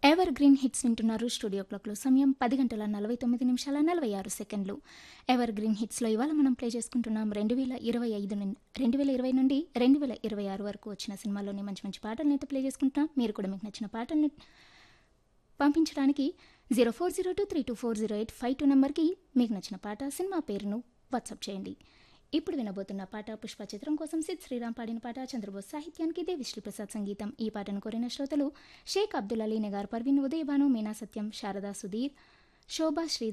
ever evergreen hits వింటున్నారు studio క్లాక్లో సమయం పది గంటల నలభై తొమ్మిది నిమిషాల నలభై ఆరు సెకండ్లు ఎవర్ గ్రీన్ హిట్స్లో ఇవాళ మనం ప్లే చేసుకుంటున్నాం రెండు వేల ఇరవై ఐదు నుండి రెండు వేల ఇరవై నుండి రెండు వేల ఇరవై ఆరు వరకు వచ్చిన సినిమాల్లోని మంచి మంచి పాటలను అయితే ప్లే చేసుకుంటున్నాం మీరు కూడా మీకు నచ్చిన పాటల్ని పంపించడానికి zero four zero two three two four zero eight five two నెంబర్కి మీకు నచ్చిన పాట సినిమా పేరును వాట్సాప్ చేయండి ఇప్పుడు వినబోతున్న పాట పుష్ప చిత్రం కోసం సిద్ శ్రీరామ్ పాడిన పాట చంద్రబోస్ సాహిత్యానికి దేవిశ్రీ ప్రసాద్ సంగీతం ఈ పాటను కోరిన శ్రోతలు షేక్ అబ్దుల్ అలీ నెగార్ పర్వీన్ ఉదయభాను మీనా సత్యం శారదా సుధీర్ శోభా శ్రీ